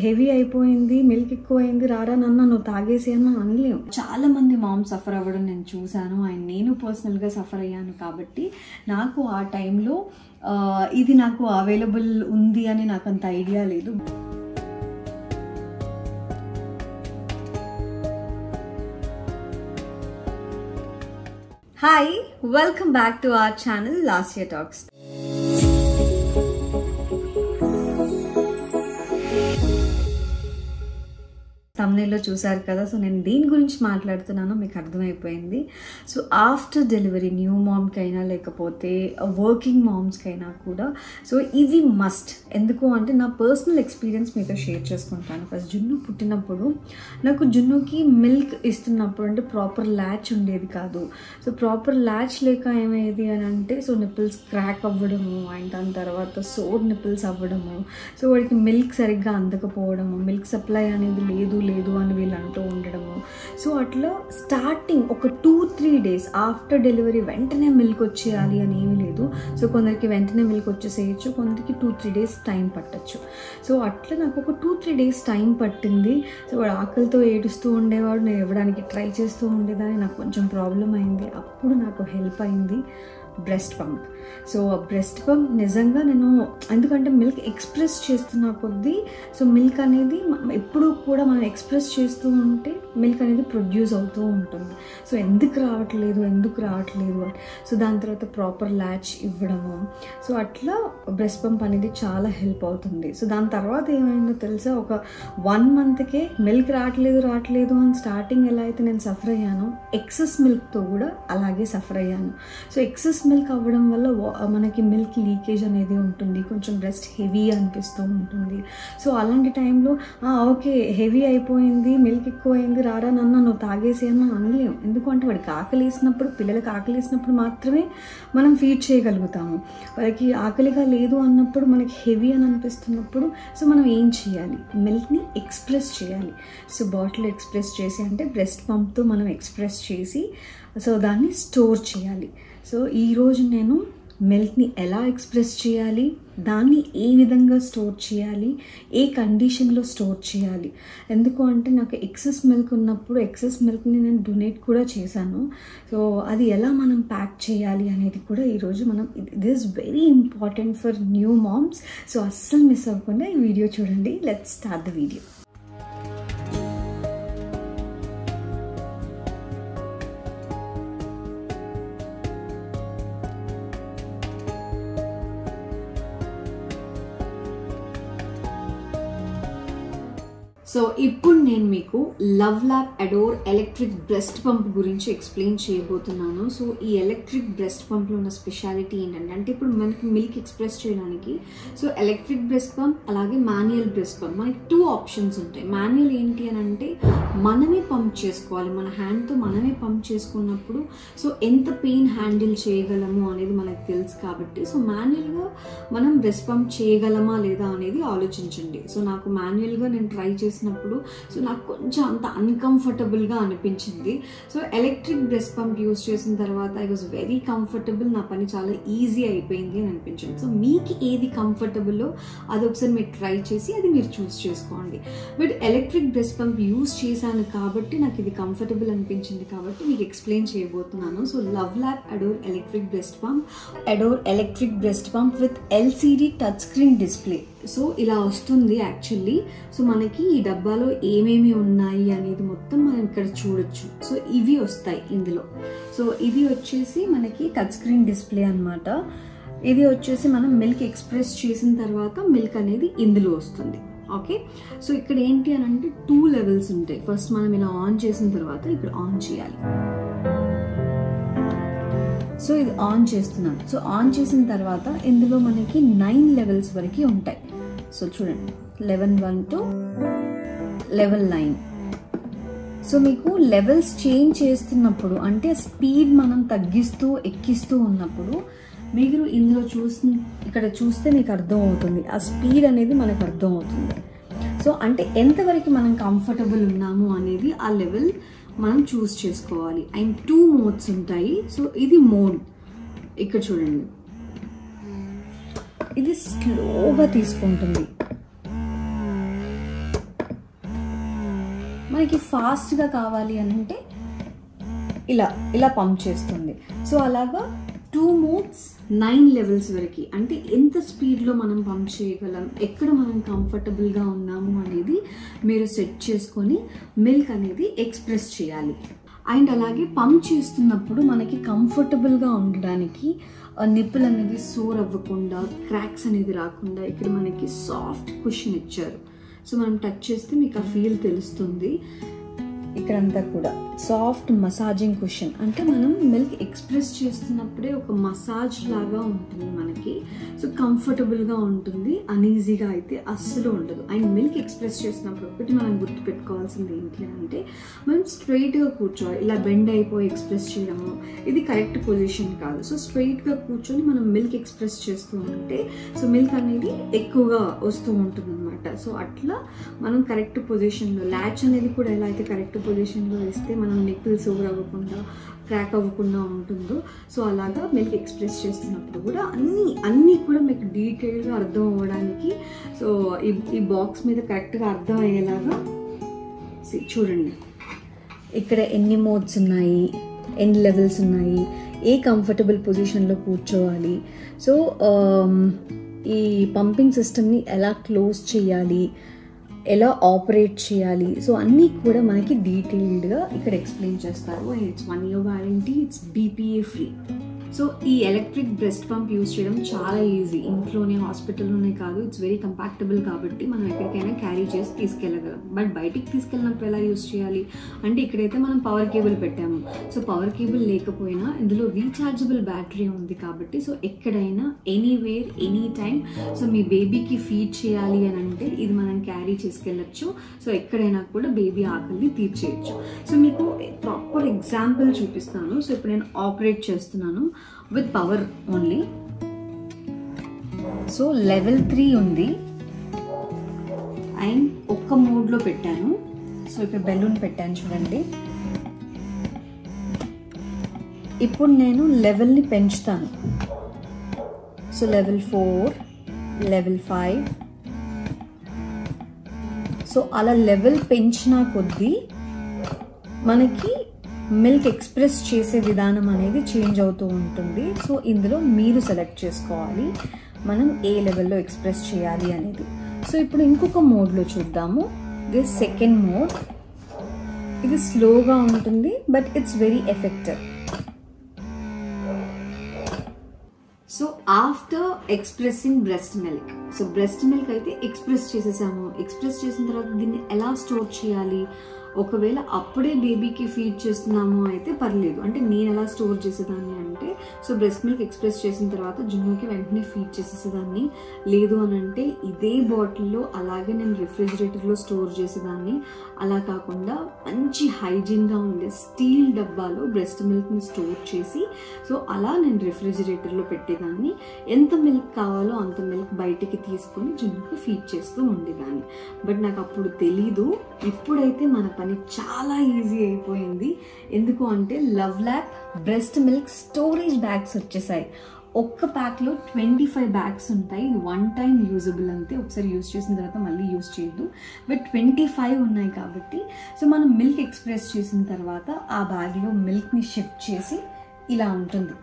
heavy అయిపోయింది milk ఎక్కువైంది రారా నన్న నువ్వు తాగేసి అన్న అనలేము చాలా మంది మామ్ సఫర్ అవ్వడం నేను చూశాను అండ్ నేను పర్సనల్గా సఫర్ అయ్యాను కాబట్టి నాకు ఆ టైంలో ఆ, ఇది నాకు అవైలబుల్ ఉంది అని నాకు అంత ఐడియా లేదు hi welcome back to our channel last year talks తమ్నేల్లో చూసారు కదా సో నేను దేని గురించి మాట్లాడుతున్నానో మీకు అర్థమైపోయింది సో ఆఫ్టర్ డెలివరీ న్యూ మామ్కైనా లేకపోతే వర్కింగ్ మామ్స్కైనా కూడా సో ఇవి మస్ట్ ఎందుకు అంటే నా పర్సనల్ ఎక్స్పీరియన్స్ మీతో షేర్ చేసుకుంటాను ఫస్ట్ జున్ను పుట్టినప్పుడు నాకు జున్నుకి మిల్క్ ఇస్తున్నప్పుడు అంటే ప్రాపర్ ల్యాచ్ ఉండేది కాదు సో ప్రాపర్ ల్యాచ్ లేక ఏమయ్యేది అని అంటే సో నిప్పుల్స్ క్రాక్ అవ్వడము అండ్ దాని తర్వాత సోర్ నిప్పుల్స్ అవ్వడము సో వాడికి మిల్క్ సరిగ్గా అందకపోవడము మిల్క్ సప్లై అనేది లేదు లేదు అని వీళ్ళు అంటూ ఉండడము సో అట్లా స్టార్టింగ్ ఒక two three days after delivery వెంటనే మిల్క్ వచ్చేయాలి అని ఏమీ లేదు సో కొందరికి వెంటనే మిల్క్ వచ్చేసేయచ్చు కొందరికి టూ త్రీ డేస్ టైం పట్టచ్చు సో అట్లా నాకు ఒక టూ త్రీ డేస్ టైం పట్టింది సో వాడు ఆకలితో ఏడుస్తూ ఉండేవాడు నేను ఇవ్వడానికి ట్రై చేస్తూ ఉండేదాన్ని నాకు కొంచెం ప్రాబ్లం అయింది అప్పుడు నాకు హెల్ప్ అయింది బ్రెస్ట్ పంప్ సో ఆ బ్రెస్ట్ పంప్ నిజంగా నేను ఎందుకంటే మిల్క్ ఎక్స్ప్రెస్ చేస్తున్న కొద్దీ సో మిల్క్ అనేది మ- ఎప్పుడూ కూడా మనం ఎక్స్ప్రెస్ చేస్తూ ఉంటే మిల్క్ అనేది ప్రొడ్యూస్ అవుతూ ఉంటుంది సో ఎందుకు రావట్లేదు ఎందుకు రావట్లేదు అని సో దాని తర్వాత ప్రాపర్ ల్యాచ్ ఇవ్వడము సో అట్లా బ్రెస్ట్ పంప్ అనేది చాలా హెల్ప్ అవుతుంది సో దాని తర్వాత ఏమైందో తెలుసా ఒక వన్ మంత్కే మిల్క్ రావట్లేదు రావట్లేదు అని స్టార్టింగ్ ఎలా అయితే నేను సఫర్ అయ్యానో ఎక్సెస్ మిల్క్తో కూడా అలాగే సఫర్ అయ్యాను సో ఎక్సెస్ మిల్క్ అవ్వడం వల్ల వా- మనకి మిల్క్ లీకేజ్ అనేది ఉంటుంది కొంచెం బ్రెస్ట్ హెవీ అనిపిస్తూ ఉంటుంది సో అలాంటి టైంలో "ఆ, ఓకే హెవీ అయిపోయింది మిల్క్ ఎక్కువైంది రారా నన్న నువ్వు తాగేసి అని మనం అనలేము ఎందుకంటే వాడికి ఆకలి వేసినప్పుడు పిల్లలకి ఆకలి వేసినప్పుడు మాత్రమే మనం ఫీడ్ చేయగలుగుతాము వాళ్ళకి ఆకలిగా లేదు అన్నప్పుడు మనకి హెవీ అని అనిపిస్తున్నప్పుడు సో మనం ఏం చేయాలి మిల్క్ని ఎక్స్ప్రెస్ చేయాలి సో బాటిల్ ఎక్స్ప్రెస్ చేసి అంటే బ్రెస్ట్ పంప్తో మనం ఎక్స్ప్రెస్ చేసి సో దాన్ని స్టోర్ చేయాలి సో ఈరోజు నేను మిల్క్ని ఎలా ఎక్స్ప్రెస్ చేయాలి దాన్ని ఏ విధంగా స్టోర్ చేయాలి ఏ కండిషన్లో స్టోర్ చేయాలి ఎందుకు అంటే నాకు ఎక్సెస్ మిల్క్ ఉన్నప్పుడు ఎక్సెస్ మిల్క్ని నేను డొనేట్ కూడా చేశాను సో అది ఎలా మనం ప్యాక్ చేయాలి అనేది కూడా ఈరోజు మనం it is very important for new moms so అస్సలు మిస్ అవ్వకుండా ఈ వీడియో చూడండి let's start the video so ఇప్పుడు నేను మీకు LuvLap Adore electric breast pump గురించి ఎక్స్ప్లెయిన్ చేయబోతున్నాను సో ఈ ఎలక్ట్రిక్ బ్రెస్ట్ పంప్లో ఉన్న స్పెషాలిటీ ఏంటంటే అంటే ఇప్పుడు మనకి మిల్క్ ఎక్స్ప్రెస్ చేయడానికి సో ఎలక్ట్రిక్ బ్రెస్ట్ పంప్ అలాగే మాన్యువల్ బ్రెస్ట్ పంప్ మనకి టూ ఆప్షన్స్ ఉంటాయి మాన్యువల్ ఏంటి అని అంటే మనమే పంప్ చేసుకోవాలి మన హ్యాండ్తో మనమే పంప్ చేసుకున్నప్పుడు సో ఎంత పెయిన్ హ్యాండిల్ చేయగలము అనేది మనకు తెలుసు కాబట్టి సో మాన్యువల్గా మనం బ్రెస్ట్ పంప్ చేయగలమా లేదా అనేది ఆలోచించండి సో నాకు మాన్యువల్గా నేను ట్రై చేసినప్పుడు సో నాకు కొంచెం అంత అన్కంఫర్టబుల్గా అనిపించింది so electric breast pump use చేసిన తర్వాత ఐ వాజ్ వెరీ కంఫర్టబుల్ నా పని చాలా ఈజీ అయిపోయింది అని అనిపించింది సో మీకు ఏది కంఫర్టబుల్లో అది ఒకసారి మీరు ట్రై చేసి అది మీరు చూస్ చేసుకోండి but electric breast pump use చేశాను కాబట్టి నాకు ఇది కంఫర్టబుల్ అనిపించింది కాబట్టి మీకు ఎక్స్ప్లెయిన్ చేయబోతున్నాను so LuvLap Adore electric breast pump Adore electric breast pump with LCD touch screen display so ఇలా వస్తుంది యాక్చువల్లీ సో మనకి ఈ డబ్బాలో ఏమేమి ఉన్నాయి అనేది మొత్తం మనం ఇక్కడ చూడొచ్చు సో ఇవి వస్తాయి ఇందులో సో ఇది వచ్చేసి మనకి టచ్ స్క్రీన్ డిస్ప్లే అన్నమాట ఇది వచ్చేసి మనం మిల్క్ ఎక్స్ప్రెస్ చేసిన తర్వాత మిల్క్ అనేది ఇందులో వస్తుంది ఓకే సో ఇక్కడ ఏంటి అని అంటే టూ లెవెల్స్ ఉంటాయి ఫస్ట్ మనం ఇలా ఆన్ చేసిన తర్వాత ఇక్కడ ఆన్ చేయాలి సో ఇది ఆన్ చేస్తున్నాను సో ఆన్ చేసిన తర్వాత ఇందులో మనకి నైన్ లెవెల్స్ వరకు ఉంటాయి సో చూడండి level one to level nine so మీకు లెవెల్స్ చేంజ్ చేస్తున్నప్పుడు అంటే స్పీడ్ మనం తగ్గిస్తూ ఎక్కిస్తూ ఉన్నప్పుడు మీరు ఇందులో చూసి ఇక్కడ చూస్తే మీకు అర్థం అవుతుంది ఆ స్పీడ్ అనేది మనకు అర్థం అవుతుంది సో అంటే ఎంతవరకు మనం కంఫర్టబుల్ ఉన్నాము అనేది ఆ లెవెల్ మనం చూస్ చేసుకోవాలి అండ్ టూ మోడ్స్ ఉంటాయి సో ఇది మోడ్ ఇక్కడ చూడండి ఇది స్లోగా తీసుకుంటుంది మనకి ఫాస్ట్గా కావాలి అని అంటే ఇలా ఇలా పంప్ చేస్తుంది సో అలాగా టూ మోడ్స్ నైన్ లెవెల్స్ వరకు అంటే ఎంత స్పీడ్లో మనం పంప్ చేయగలం ఎక్కడ మనం కంఫర్టబుల్గా ఉన్నాము అనేది మీరు సెట్ చేసుకొని మిల్క్ అనేది ఎక్స్ప్రెస్ చేయాలి అండ్ అలాగే పంప్ చేస్తున్నప్పుడు మనకి కంఫర్టబుల్గా ఉండడానికి నిప్పులు అనేది సోర్ అవ్వకుండా క్రాక్స్ అనేది రాకుండా ఇక్కడ మనకి సాఫ్ట్ కుషన్ ఇచ్చారు సో మనం టచ్ చేస్తే మీకు ఆ ఫీల్ తెలుస్తుంది ఇక్కడంతా కూడా సాఫ్ట్ మసాజింగ్ కుషన్ అంటే మనం మిల్క్ ఎక్స్ప్రెస్ చేస్తున్నప్పుడే ఒక మసాజ్ లాగా ఉంటుంది మనకి సో కంఫర్టబుల్గా ఉంటుంది అనీజీగా అయితే అస్సలు ఉండదు అండ్ మిల్క్ ఎక్స్ప్రెస్ చేసినప్పుడు ఒకటి మనం గుర్తుపెట్టుకోవాల్సింది ఏంటి అంటే మనం స్ట్రైట్గా కూర్చోవాలి ఇలా బెండ్ అయిపోయి ఎక్స్ప్రెస్ చేయడము ఇది కరెక్ట్ పొజిషన్ కాదు సో స్ట్రైట్గా కూర్చొని మనం మిల్క్ ఎక్స్ప్రెస్ చేస్తూ ఉంటే సో మిల్క్ అనేది ఎక్కువగా వస్తూ ఉంటుంది అనమాట సో అట్లా మనం కరెక్ట్ పొజిషన్లో ల్యాచ్ అనేది కూడా ఎలా అయితే కరెక్ట్ పొజిషన్లో వేస్తే మనం నిప్పుల్స్ ఓవర్ అవ్వకుండా క్రాక్ అవ్వకుండా ఉంటుందో సో అలాగా మిల్క్ ఎక్స్ప్రెస్ చేస్తున్నప్పుడు కూడా అన్నీ అన్నీ కూడా మీకు డీటెయిల్గా అర్థం అవ్వడానికి సో ఈ ఈ బాక్స్ మీద కరెక్ట్గా అర్థం అయ్యేలాగా see, చూడండి ఇక్కడ ఎన్ని మోడ్స్ ఉన్నాయి ఎన్ని లెవెల్స్ ఉన్నాయి ఏ కంఫర్టబుల్ పొజిషన్లో కూర్చోవాలి సో ఈ పంపింగ్ సిస్టమ్ని ఎలా క్లోజ్ చేయాలి ఎలా ఆపరేట్ చేయాలి సో అన్నీ కూడా మనకి డీటెయిల్డ్గా ఇక్కడ ఎక్స్ప్లెయిన్ చేస్తారు it's one year warranty it's BPA free so ఈ ఎలక్ట్రిక్ బ్రెస్ట్ పంప్ యూస్ చేయడం చాలా ఈజీ ఇంట్లోనే హాస్పిటల్లోనే కాదు ఇట్స్ వెరీ కంపాక్టబుల్ కాబట్టి మనం ఎక్కడికైనా క్యారీ చేసి తీసుకెళ్ళగలం బట్ బయటికి తీసుకెళ్ళినప్పుడు ఎలా యూస్ చేయాలి అంటే ఇక్కడైతే మనం పవర్ కేబుల్ పెట్టాము సో పవర్ కేబుల్ లేకపోయినా ఇందులో రీఛార్జబుల్ బ్యాటరీ ఉంది కాబట్టి సో ఎక్కడైనా ఎనీవేర్ ఎనీ టైం సో మీ బేబీకి ఫీడ్ చేయాలి అని అంటే ఇది మనం క్యారీ చేసుకెళ్ళచ్చు సో ఎక్కడైనా కూడా బేబీ ఆకలిని తీర్చేయచ్చు సో మీకు ప్రాపర్ ఎగ్జాంపుల్ చూపిస్తాను సో ఇప్పుడు నేను ఆపరేట్ చేస్తున్నాను with power only so level three ఉంది అండ్ ఒక్క మోడ్లో పెట్టాను సో ఇక్కడ బెలూన్ పెట్టాను చూడండి ఇప్పుడు నేను లెవెల్ని పెంచుతాను so level four level five so అలా లెవెల్ పెంచినా కొద్దీ మనకి మిల్క్ ఎక్స్ప్రెస్ చేసే విధానం అనేది చేంజ్ అవుతూ ఉంటుంది సో ఇందులో మీరు సెలెక్ట్ చేసుకోవాలి మనం ఏ లెవెల్లో ఎక్స్ప్రెస్ చేయాలి అనేది సో ఇప్పుడు ఇంకొక మోడ్లో చూద్దాము దిస్ సెకండ్ మోడ్ ఇది స్లోగా ఉంటుంది but it's very effective so after expressing breast milk so breast milk అయితే ఎక్స్ప్రెస్ చేసేసాము ఎక్స్ప్రెస్ చేసిన తర్వాత దీన్ని ఎలా స్టోర్ చేయాలి ఒకవేళ అప్పుడే బేబీకి ఫీడ్ చేస్తున్నాము అయితే పర్లేదు అంటే నేను ఎలా స్టోర్ చేసేదాన్ని అంటే సో బ్రెస్ట్ మిల్క్ ఎక్స్ప్రెస్ చేసిన తర్వాత జున్నుకి వెంటనే ఫీడ్ చేసేసేదాన్ని లేదు అని అంటే ఇదే బాటిల్లో అలాగే నేను రిఫ్రిజిరేటర్లో స్టోర్ చేసేదాన్ని అలా కాకుండా మంచి హైజీన్గా ఉండే స్టీల్ డబ్బాలో బ్రెస్ట్ మిల్క్ని స్టోర్ చేసి సో అలా నేను రిఫ్రిజిరేటర్లో పెట్టేదాన్ని ఎంత మిల్క్ కావాలో అంత మిల్క్ బయటికి తీసుకొని జున్నుకి ఫీడ్ చేస్తూ ఉండేదాన్ని బట్ నాకు అప్పుడు తెలీదు ఇప్పుడైతే మన పని చాలా ఈజీ అయిపోయింది ఎందుకు అంటే LuvLap breast milk storage bags వచ్చేసాయి ఒక్క ప్యాక్లో ట్వంటీ ఫైవ్ బ్యాగ్స్ ఉంటాయి ఇది వన్ టైం యూజబుల్ అంతే ఒకసారి యూజ్ చేసిన తర్వాత మళ్ళీ యూజ్ చేయొద్దు బట్ ట్వంటీ ఫైవ్ ఉన్నాయి కాబట్టి సో మనం మిల్క్ ఎక్స్ప్రెస్ చేసిన తర్వాత ఆ బ్యాగ్లో మిల్క్ని షిఫ్ట్ చేసి ఇలా ఉంటుంది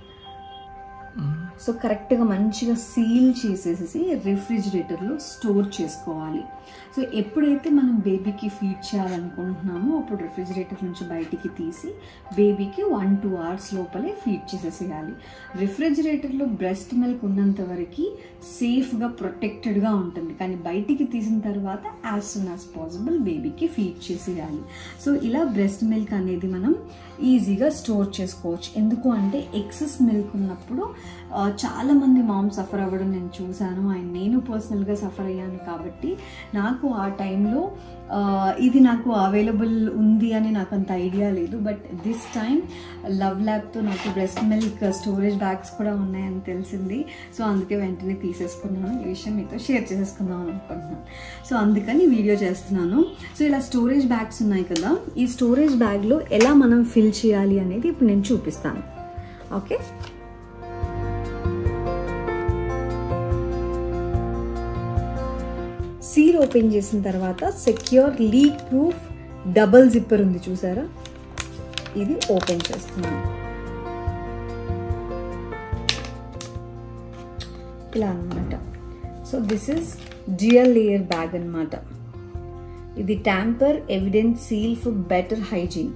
సో కరెక్ట్గా మంచిగా సీల్ చేసేసి రిఫ్రిజిరేటర్లో స్టోర్ చేసుకోవాలి సో ఎప్పుడైతే మనం బేబీకి ఫీడ్ చేయాలనుకుంటున్నామో అప్పుడు రిఫ్రిజిరేటర్ నుంచి బయటికి తీసి బేబీకి వన్ టూ అవర్స్ లోపలే ఫీడ్ చేసేసేయాలి రిఫ్రిజిరేటర్లో బ్రెస్ట్ మిల్క్ ఉన్నంత వరకు సేఫ్గా ప్రొటెక్టెడ్గా ఉంటుంది కానీ బయటికి తీసిన తర్వాత యాజ్ సూన్ యాజ్ పాసిబుల్ బేబీకి ఫీడ్ చేసేయాలి సో ఇలా బ్రెస్ట్ మిల్క్ అనేది మనం ఈజీగా స్టోర్ చేసుకోవచ్చు ఎందుకు అంటే ఎక్సెస్ మిల్క్ ఉన్నప్పుడు ఆ, చాలామంది మామ్ సఫర్ అవ్వడం నేను చూశాను అండ్ నేను పర్సనల్గా సఫర్ అయ్యాను కాబట్టి నాకు ఆ టైంలో ఆ, ఇది నాకు అవైలబుల్ ఉంది అని నాకు అంత ఐడియా లేదు బట్ దిస్ టైం లవ్ ల్యాబ్తో నాకు బ్రెస్ట్ మిల్క్ స్టోరేజ్ బ్యాగ్స్ కూడా ఉన్నాయని తెలిసింది సో అందుకే వెంటనే తీసేసుకున్నాను ఈ విషయం మీతో షేర్ చేసేసుకుందాం అనుకుంటున్నాను సో అందుకని వీడియో చేస్తున్నాను సో ఇలా స్టోరేజ్ బ్యాగ్స్ ఉన్నాయి కదా ఈ స్టోరేజ్ బ్యాగ్లో ఎలా మనం ఫిల్ చేయాలి అనేది ఇప్పుడు నేను చూపిస్తాను ఓకే సీల్ ఓపెన్ చేసిన తర్వాత secure leak proof double zipper ఉంది చూసారా ఇది ఓపెన్ చేస్తున్నాను ఇలా అనమాట so this is gel layer bag అనమాట ఇది tamper evidence seal for better hygiene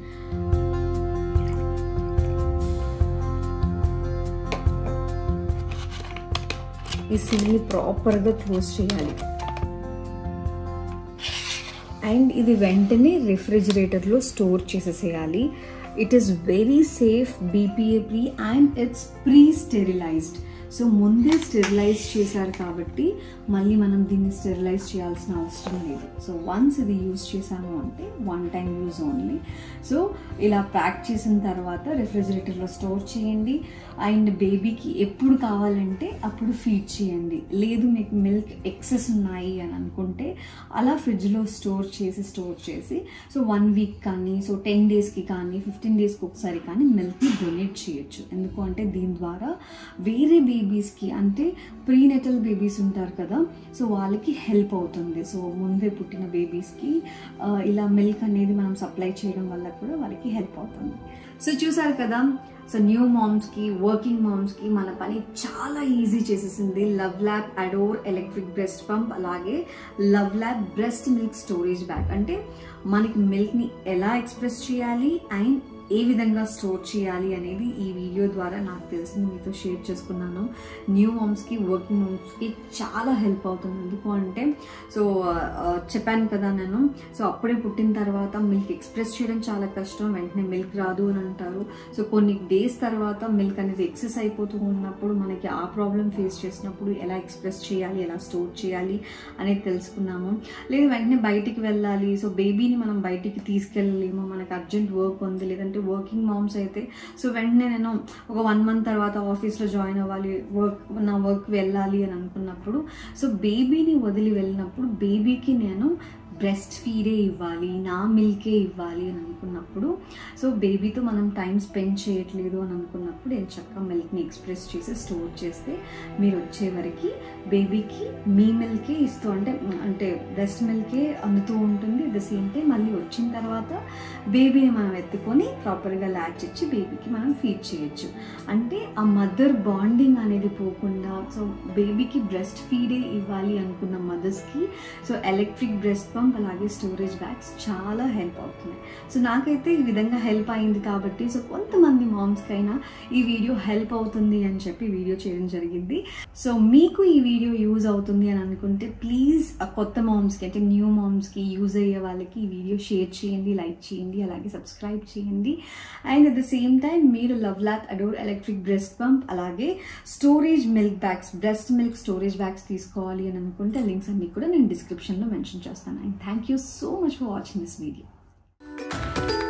ఈ సీల్ని ప్రాపర్గా క్లోజ్ చేయాలి అండ్ ఇది వెంటనే రిఫ్రిజిరేటర్లో స్టోర్ చేసేసేయాలి it is very safe BPA free and it's pre sterilised so ముందే స్టెరిలైజ్ చేశారు కాబట్టి మళ్ళీ మనం దీన్ని స్టెరిలైజ్ చేయాల్సిన అవసరం లేదు సో వన్స్ ఇది యూజ్ చేసాము అంటే one time use only so ఇలా ప్యాక్ చేసిన తర్వాత రిఫ్రిజిరేటర్లో స్టోర్ చేయండి అండ్ బేబీకి ఎప్పుడు కావాలంటే అప్పుడు ఫీడ్ చేయండి లేదు మీకు మిల్క్ ఎక్సెస్ ఉన్నాయి అని అనుకుంటే అలా ఫ్రిడ్జ్లో స్టోర్ చేసి స్టోర్ చేసి సో వన్ వీక్ కానీ సో టెన్ డేస్కి కానీ ఫిఫ్టీన్ డేస్కి ఒకసారి కానీ మిల్క్ని డొనేట్ చేయొచ్చు ఎందుకు అంటే దీని ద్వారా వేరే బేబీస్కి అంటే ప్రీనెటల్ బేబీస్ ఉంటారు కదా సో వాళ్ళకి హెల్ప్ అవుతుంది సో ముందే పుట్టిన బేబీస్కి ఇలా మిల్క్ అనేది మనం సప్లై చేయడం వల్ల కూడా వాళ్ళకి హెల్ప్ అవుతుంది సో చూసారు కదా సో న్యూ మామ్స్కి వర్కింగ్ మామ్స్కి మన పని చాలా ఈజీ చేసేసింది LuvLap Adore electric breast pump అలాగే LuvLap breast milk storage bag అంటే మనకి మిల్క్ని ఎలా ఎక్స్ప్రెస్ చేయాలి అండ్ ఏ విధంగా స్టోర్ చేయాలి అనేది ఈ వీడియో ద్వారా నాకు తెలిసింది మీతో షేర్ చేసుకున్నాను న్యూ మామ్స్కి వర్కింగ్ మామ్స్కి చాలా హెల్ప్ అవుతుంది ఎందుకు అంటే సో చెప్పాను కదా నేను సో అప్పుడే పుట్టిన తర్వాత మిల్క్ ఎక్స్ప్రెస్ చేయడం చాలా కష్టం వెంటనే మిల్క్ రాదు అని అంటారు సో కొన్ని డేస్ తర్వాత మిల్క్ అనేది ఎక్సెస్ అయిపోతూ ఉన్నప్పుడు మనకి ఆ ప్రాబ్లం ఫేస్ చేసినప్పుడు ఎలా ఎక్స్ప్రెస్ చేయాలి ఎలా స్టోర్ చేయాలి అనేది తెలుసుకున్నాము లేదు వెంటనే బయటికి వెళ్ళాలి సో బేబీని మనం బయటికి తీసుకెళ్ళలేము మనకి అర్జెంట్ వర్క్ ఉంది లేదంటే వర్కింగ్ మామ్స్ అయితే సో వెంటనే నేను ఒక వన్ మంత్ తర్వాత ఆఫీస్లో జాయిన్ అవ్వాలి వర్క్ నా వర్క్ వెళ్ళాలి అని అనుకున్నప్పుడు సో బేబీని వదిలి వెళ్ళినప్పుడు బేబీకి నేను బ్రెస్ట్ ఫీడే ఇవ్వాలి నా మిల్కే ఇవ్వాలి అని అనుకున్నప్పుడు సో బేబీతో మనం టైం స్పెండ్ చేయట్లేదు అని అనుకున్నప్పుడు నేను చక్కగా మిల్క్ని ఎక్స్ప్రెస్ చేసి స్టోర్ చేస్తే మీరు వచ్చే వరకు బేబీకి మీ మిల్కే ఇస్తూ అంటే అంటే బ్రెస్ట్ మిల్కే అందుతూ ఉంటుంది అట్ ద సేమ్ టైం మళ్ళీ వచ్చిన తర్వాత బేబీని మనం ఎత్తుకొని ప్రాపర్గా ల్యాచ్ ఇచ్చి బేబీకి మనం ఫీడ్ చేయొచ్చు అంటే ఆ మదర్ బాండింగ్ అనేది పోకుండా సో బేబీకి బ్రెస్ట్ ఫీడే ఇవ్వాలి అనుకున్న మదర్స్కి సో ఎలక్ట్రిక్ బ్రెస్ట్ పంప్ అలాగే స్టోరేజ్ బ్యాగ్స్ చాలా హెల్ప్ అవుతున్నాయి సో నాకైతే ఈ విధంగా హెల్ప్ అయింది కాబట్టి సో కొంతమంది మామ్స్కైనా ఈ వీడియో హెల్ప్ అవుతుంది అని చెప్పి వీడియో చేయడం జరిగింది సో మీకు ఈ వీడియో యూజ్ అవుతుంది అని అనుకుంటే ప్లీజ్ కొత్త మామ్స్కి అంటే న్యూ మామ్స్కి యూజ్ అయ్యే వాళ్ళకి ఈ వీడియో షేర్ చేయండి లైక్ చేయండి అలాగే సబ్స్క్రైబ్ చేయండి and at the same time మీరు LuvLap Adore electric breast pump అలాగే storage milk bags breast milk storage bags తీసుకోవాలి అని అనుకుంటే లింక్స్ అన్ని కూడా నేను డిస్క్రిప్షన్లో మెన్షన్ చేస్తాను and thank you so much for watching this video